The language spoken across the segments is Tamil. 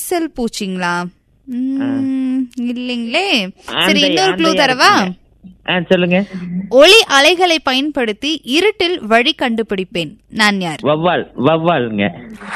எரிச்சல் பூச்சிங்களா ம், இல்லைங்களே சரி ஆந்தை, இன்னொரு க்ளூ ஆந்தையா தரவா இருக்குங்க. ஆ சொல்லுங்க ஒளி அலைகளை பயன்படுத்தி இருட்டில் வழி கண்டுபிடிப்பேன் நான் யார் வவ்வால் வவ்வாலுங்க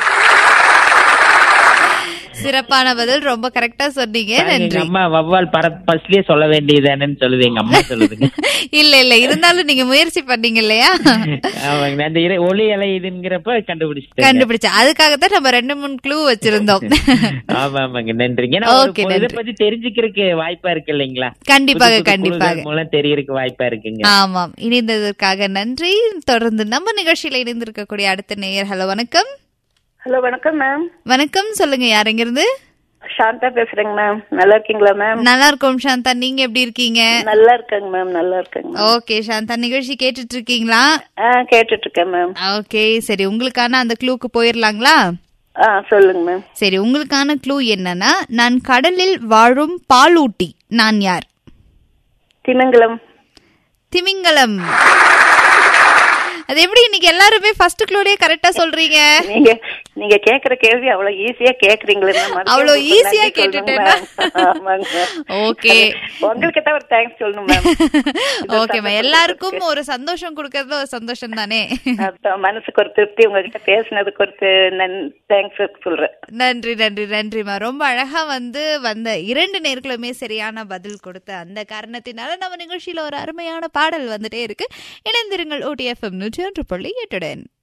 சிறப்பான பதில் ரொம்ப கரெக்டா சொன்னீங்க எங்க நன்றி அம்மா வவ்வால் பர ஃபர்ஸ்ட்லயே சொல்ல வேண்டியதுதானேன்னு சொல்லுது எங்க அம்மா சொல்லுதுங்க இல்ல இல்ல இருந்தாலும் நீங்க முயற்சி பண்ணீங்க இல்லையா ஆமாங்க அந்த இரு- ஒளி அலை இதுங்கிறப்ப கண்டுபிடிச்சிட்டேன் கண்டுபிடிச்ச அதுக்காகத்தான் நம்ம ரெண்டு மூணு க்ளூ வச்சிருந்தோம் ஆமா ஆமாங்க நன்றிங்க ஏன்னா ஒரு Okay, பொ- இதை நன்றி. பத்தி தெரிஞ்சுக்கிறதுக்கு வாய்ப்பா இருக்கு இல்லைங்களா கண்டிப்பாக புது புது கண்டிப்பாக குழுக்கள் மூலம் தெரியறதுக்கு வாய்ப்பா இருக்குங்க ஆமாம் இணைந்ததற்காக நன்றி தொடர்ந்து நம்ம நிகழ்ச்சியில இணைந்திருக்கக்கூடிய அடுத்த நேயர் ஹலோ வணக்கம் ஹலோ வணக்கம் மேம் வணக்கம் சொல்லுங்க யாருங்க இருந்து சாந்தா பேசுறேங்க மேம் நல்லா இருக்கீங்களா மேம் நல்லா இருக்கோம் சாந்தா நீங்க எப்படி இருக்கீங்க நல்லா இருக்கேங்க மேம் நல்லா இருக்கேங்க மேம் ஓகே சாந்தா நிகழ்ச்சி கேட்டுட்டு இருக்கீங்களா ஆ கேட்டுட்டு இருக்கேன் மேம் ஓகே சரி உங்களுக்கான அந்த க்ளூக்கு போயிடலாங்களா ஆ சொல்லுங்க மேம் சரி உங்களுக்கான க்ளூ என்னன்னா நான் கடலில் வாழும் பாலூட்டி நான் யார் திமிங்கலம் திமிங்கலம் அது எப்படி இன்னைக்கு எல்லாருமே ஃபர்ஸ்ட் க்ளூடே கரெக்டா சொல்றீங்க நீங்க நீங்க கேக்குற கேள்வி அவ்வளவு ஈஸியா கேக்குறீங்களே மேம் அதுக்கு அவ்வளவு உங்களுக்கு easy-ஆ நன்றி சொல்லணும் கேட்டுட்டேனா? மேம். ஆமாங்க மேம். Okay. உங்களுக்கு தான் ஒரு தேங்க்ஸ் சொல்லணும் மேம் ஓகேம்மா எல்லாருக்கும் ஒரு சந்தோஷம் கொடுக்கறது ஒரு சந்தோஷம் தானே அதான் மனசுக்கு ஒரு திருப்தி உங்ககிட்ட பேசினதுக்கு ஒரு தேங்க்ஸ் சொல்றேன் நன்றி நன்றி நன்றிம்மா ரொம்ப அழகா வந்து வந்த இரண்டு நேர்களுமே சரியான பதில் கொடுத்த அந்த காரணத்தினால நம்ம நிகழ்ச்சியில ஒரு அருமையான பாடல் வந்துட்டே இருக்கு இணைந்திருங்கள் ஓடிஎஃப்எம் நூற்றி ஒன்று புள்ளி எட்டுடன்